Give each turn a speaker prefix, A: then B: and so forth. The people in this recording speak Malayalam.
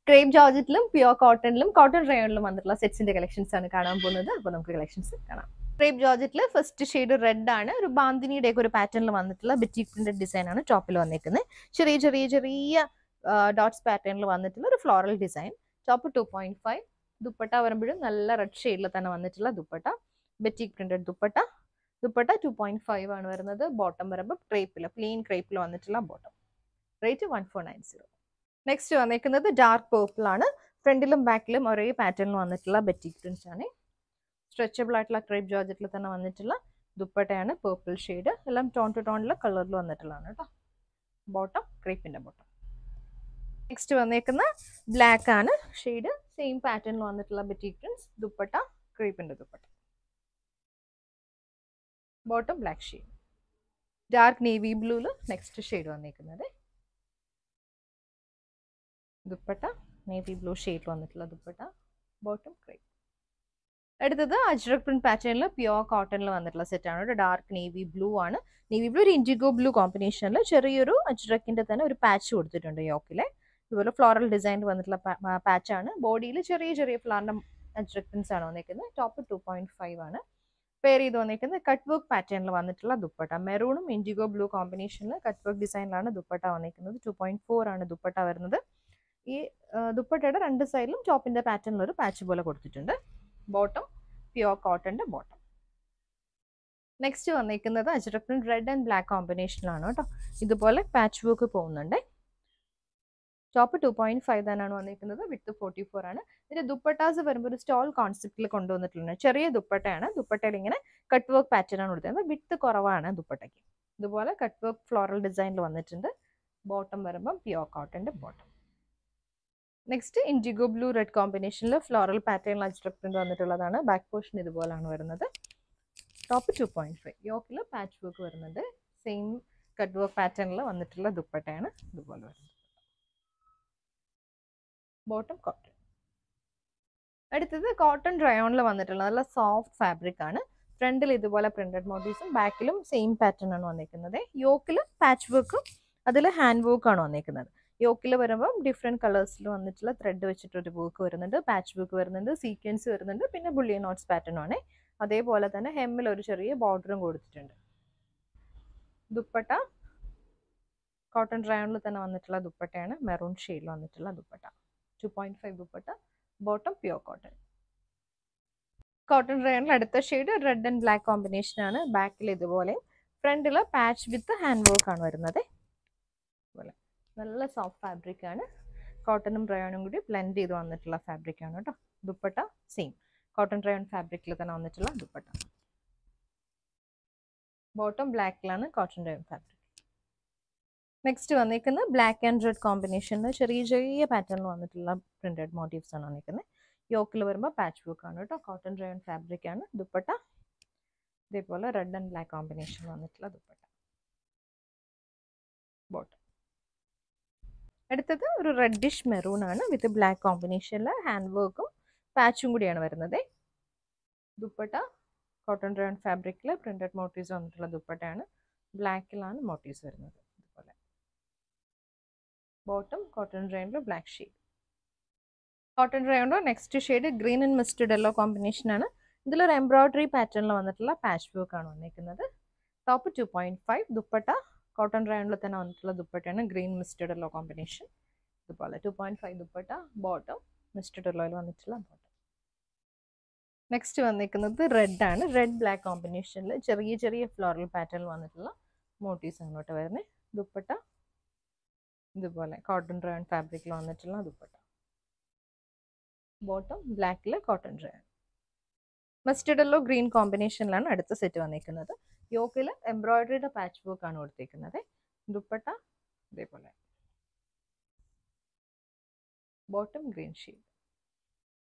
A: ക്രേപ്പ് ജോർജറ്റിലും പ്യുവർ കോട്ടണിലും കോട്ടൺ റയോണിലും വന്നിട്ടുള്ള സെറ്റ്സിന്റെ കളക്ഷൻസ് ആണ് കാണാൻ പോകുന്നത് അപ്പൊ നമുക്ക് കളക്ഷൻസ് കാണാം ക്രേപ്പ് ജോർജറ്റിൽ ഫസ്റ്റ് ഷെയ്ഡ് റെഡ് ആണ് ഒരു ബാന്തിനിയുടെ ഒക്കെ ഒരു പാറ്റേണിൽ വന്നിട്ടുള്ള ബിറ്റിക് പ്രിന്റഡ് ഡിസൈൻ ആണ് ടോപ്പിൽ വന്നിരിക്കുന്നത് ചെറിയ ചെറിയ ചെറിയ ഡോട്ട്സ് പാറ്റേണിൽ വന്നിട്ടുള്ള ഒരു floral design top two point five dupatta വരുമ്പോഴും നല്ല റെഡ് ഷെയ്ഡിൽ തന്നെ വന്നിട്ടുള്ള dupatta batik printed dupatta dupatta two point five ആണ് വരുന്നത് ബോട്ടം വരുമ്പോൾ ക്രേപ്പിൽ പ്ലെയിൻ ക്രേപ്പിൽ വന്നിട്ടുള്ള bottom rate one four nine zero next വന്നിരിക്കുന്നത് ഡാർക്ക് പേർപ്പിൾ ആണ് ഫ്രണ്ടിലും ബാക്കിലും ഒരേ പാറ്റേണിൽ വന്നിട്ടുള്ള ബെറ്റിക് പ്രിന്റ്സ് ആണ് സ്ട്രെച്ചബിൾ ആയിട്ടുള്ള ക്രേപ്പ് ജോർജറ്റിൽ തന്നെ വന്നിട്ടുള്ള ദുപ്പട്ടയാണ് പേർപ്പിൾ ഷെയ്ഡ് എല്ലാം ടോൺ ടു ടോണിലെ കളറിൽ വന്നിട്ടുള്ളതാണ് കേട്ടോ ബോട്ടം ക്രേപ്പിന്റെ ബോട്ടം നെക്സ്റ്റ് വന്നേക്കുന്ന ബ്ലാക്ക് ആണ് ഷെയ്ഡ് സെയിം പാറ്റേണിൽ വന്നിട്ടുള്ള ബെറ്റിക് പ്രിന്റ്സ് ദുപ്പട്ട ക്രേപ്പിന്റെ dupatta bottom black shade dark navy ബ്ലൂല് നെക്സ്റ്റ് ഷെയ്ഡ് വന്നേക്കുന്നത് ദുപ്പട്ട നേവി ബ്ലൂ ഷെയ്ഡിൽ വന്നിട്ടുള്ള ദുപ്പട്ട ബോട്ടം ക്രേപ്പ് അടുത്തത് അജ്രക് പ്രിന്റ് പാറ്റേണിൽ പ്യുവർ കോട്ടണിൽ വന്നിട്ടുള്ള സെറ്റ് ആണ് ഒരു ഡാർക്ക് നേവി ബ്ലൂ ആണ് നേവി ബ്ലൂ ഒരു ഇൻഡിഗോ ബ്ലൂ കോമ്പിനേഷനിൽ ചെറിയൊരു അജ്രക്കിന്റെ തന്നെ ഒരു പാച്ച് കൊടുത്തിട്ടുണ്ട് യോക്കിലെ ഇതുപോലെ ഫ്ലോറൽ ഡിസൈൻ വന്നിട്ടുള്ള പാച്ച് ആണ് ബോഡിയിൽ ചെറിയ ചെറിയ ഫ്ലവറിന്റെ അജ്രക് പ്രിന്റ്സ് ആണ് വന്നിരിക്കുന്നത് ടോപ്പ് ടു പോയിന്റ് ഫൈവ് ആണ് പെയർ ചെയ്ത് വന്നിരിക്കുന്നത് കട്ട് വർക്ക് പാറ്റേണിൽ വന്നിട്ടുള്ള ദുപ്പട്ട മെറൂണും ഇൻഡിഗോ ബ്ലൂ കോമ്പിനേഷനിൽ കട്ട് വർക്ക് ഡിസൈനിലാണ് ദുപ്പട്ട വന്നിരിക്കുന്നത് ടു പോയിന്റ് ഫോർ ആണ് ദുപ്പട്ട വരുന്നത് ഈ ദുപ്പട്ടയുടെ രണ്ട് സൈഡിലും ടോപ്പിന്റെ പാറ്റേണിൽ ഒരു പാച്ച് പോലെ കൊടുത്തിട്ടുണ്ട് ബോട്ടം പ്യുവർ കോട്ടന്റെ ബോട്ടം നെക്സ്റ്റ് വന്നിരിക്കുന്നത് ajrak print red and black കോമ്പിനേഷനിലാണ് കേട്ടോ ഇതുപോലെ പാച്ച് വർക്ക് പോകുന്നുണ്ട് ടോപ്പ് ടു പോയിന്റ് ഫൈവ് തന്നെയാണ് വന്നിരിക്കുന്നത് വിത്ത് ഫോർട്ടി ഫോർ ആണ് ഇതിന്റെ ദുപ്പട്ടാസ് വരുമ്പോൾ ഒരു സ്റ്റോൾ കോൺസെപ്റ്റിൽ കൊണ്ടുവന്നിട്ടുണ്ട് ചെറിയ ദുപ്പട്ടയാണ് ദുപ്പട്ടയിൽ ഇങ്ങനെ കട്ട് വർക്ക് പാറ്റേൺ ആണ് കൊടുത്തത് വിത്ത് കുറവാണ് ദുപ്പട്ടയ്ക്ക് ഇതുപോലെ കട്ട് വർക്ക് ഫ്ലോറൽ ഡിസൈനിൽ വന്നിട്ടുണ്ട് ബോട്ടം വരുമ്പം പ്യുവർ കോട്ടന്റെ bottom next indigo blue red കോമ്പിനേഷനിൽ ഫ്ലോറൽ പാറ്റേണിൽ അജ്രക് പ്രിന്റ് വന്നിട്ടുള്ളതാണ് ബാക്ക് പോർഷൻ ഇതുപോലാണ് വരുന്നത് ടോപ്പ് ടു പോയിന്റ് ഫൈവ് യോക്കിൽ പാച്ച് വർക്ക് വരുന്നുണ്ട് സെയിം കട്ട് വർക്ക് പാറ്റേണിൽ വന്നിട്ടുള്ള ദുപ്പട്ടയാണ് ഇതുപോലെ വരുന്നത് ബോട്ടം കോട്ടൺ അടുത്തത് കോട്ടൺ ഡ്രയോണിൽ വന്നിട്ടുള്ള നല്ല സോഫ്റ്റ് ഫാബ്രിക് ആണ് ഫ്രണ്ടിൽ ഇതുപോലെ പ്രിന്റഡ് മോട്ടീവ്സും ബാക്കിലും സെയിം പാറ്റേൺ ആണ് വന്നിരിക്കുന്നത് യോക്കിൽ പാച്ച് വർക്കും അതിൽ ഹാൻഡ് വർക്ക് ആണ് വന്നിരിക്കുന്നത് യോക്കിൽ വരുമ്പം ഡിഫറെൻറ്റ് കളേഴ്സിൽ വന്നിട്ടുള്ള ത്രെഡ് വെച്ചിട്ടൊരു വർക്ക് വരുന്നുണ്ട് പാച്ച് വർക്ക് വരുന്നുണ്ട് സീക്വൻസ് വരുന്നുണ്ട് പിന്നെ ബുള്ളിയ നോട്ട്സ് പാറ്റേൺ ആണ് അതേപോലെ തന്നെ ഹെമ്മിൽ ഒരു ചെറിയ ബോർഡറും കൊടുത്തിട്ടുണ്ട് ദുപ്പട്ട കോട്ടൺ ഡ്രയോണിൽ തന്നെ വന്നിട്ടുള്ള ദുപ്പട്ടയാണ് മെറൂൺ ഷെയ്ഡിൽ വന്നിട്ടുള്ള dupatta two point five dupatta bottom pure cotton cotton റയോണിൽ അടുത്ത shade red and black combination ആണ് ബാക്കിൽ ഇതുപോലെ ഫ്രണ്ടിൽ പാച്ച് വിത്ത് ഹാൻഡ് വർക്ക് ആണ് വരുന്നത് ഇതുപോലെ നല്ല സോഫ്റ്റ് ഫാബ്രിക് ആണ് കോട്ടണും റയോണും കൂടി ബ്ലെൻഡ് ചെയ്ത് വന്നിട്ടുള്ള ഫാബ്രിക് ആണ് കേട്ടോ ദുപ്പട്ട സെയിം കോട്ടൺ റയോൺ ഫാബ്രിക്കിൽ തന്നെ വന്നിട്ടുള്ള ദുപ്പട്ട ബോട്ടം ബ്ലാക്കിലാണ് കോട്ടൺ റയോൺ ഫാബ്രിക് നെക്സ്റ്റ് വന്നിരിക്കുന്നത് ബ്ലാക്ക് ആൻഡ് റെഡ് കോമ്പിനേഷനിൽ ചെറിയ ചെറിയ പാറ്റേണിൽ വന്നിട്ടുള്ള പ്രിന്റഡ് മോട്ടീവ്സ് ആണ് വന്നിരിക്കുന്നത് യോക്കിൽ വരുമ്പോൾ പാച്ച് വർക്ക് ആണ് കേട്ടോ കോട്ടൺ റയോൺ ഫാബ്രിക് ആണ് ദുപ്പട്ട ഇതേപോലെ റെഡ് ആൻഡ് ബ്ലാക്ക് കോമ്പിനേഷൻ വന്നിട്ടുള്ള ദുപ്പട്ട ബോട്ടം അടുത്തത് ഒരു റെഡിഷ് മെറൂൺ ആണ് വിത്ത് ബ്ലാക്ക് കോമ്പിനേഷനിൽ ഹാൻഡ് വർക്കും പാച്ചും കൂടിയാണ് വരുന്നത് ദുപ്പട്ട കോട്ടൺ റയോൺ ഫാബ്രിക്കിൽ പ്രിന്റഡ് മോട്ടീവ്സ് വന്നിട്ടുള്ള ദുപ്പട്ടയാണ് ബ്ലാക്കിലാണ് മോട്ടീവ്സ് വരുന്നത് ഇതുപോലെ ബോട്ടം കോട്ടൺ റയോണിൽ ബ്ലാക്ക് ഷെയ്ഡ് കോട്ടൺ റയോണിൽ next shade green and mustard yellow combination ആണ് ഇതിലൊരു എംബ്രോയിഡറി പാറ്റേണിൽ വന്നിട്ടുള്ള പാച്ച് വർക്ക് ആണ് വന്നിരിക്കുന്നത് top two point five dupatta cotton റയോണിൽ തന്നെ വന്നിട്ടുള്ള ദുപ്പട്ടയാണ് ഗ്രീൻ മിസ്റ്റഡ് യെല്ലോ കോമ്പിനേഷൻ ഇതുപോലെ two point five dupatta bottom mustard യെല്ലോയിൽ വന്നിട്ടുള്ള ബോട്ടം നെക്സ്റ്റ് വന്നിരിക്കുന്നത് റെഡ് ആണ് റെഡ് ബ്ലാക്ക് കോമ്പിനേഷനിൽ ചെറിയ ചെറിയ ഫ്ലോറൽ പാറ്റേണിൽ വന്നിട്ടുള്ള മോട്ടീവ്സ് അങ്ങോട്ട് വരുന്നത് ദുപ്പട്ട ഇതുപോലെ കോട്ടൺ റയോൺ ഫാബ്രിക്കിൽ വന്നിട്ടുള്ള ദുപ്പട്ട ബോട്ടം ബ്ലാക്കിൽ cotton rayon mustard yellow green കോമ്പിനേഷനിലാണ് അടുത്ത സെറ്റ് വന്നിരിക്കുന്നത് യോക്കിൽ എംബ്രോയിഡറിയുടെ പാച്ച് വർക്ക് ആണ് കൊടുത്തിരിക്കുന്നത് ദുപ്പട്ട ഇതേപോലെ ബോട്ടം ഗ്രീൻ ഷെയ്ഡ്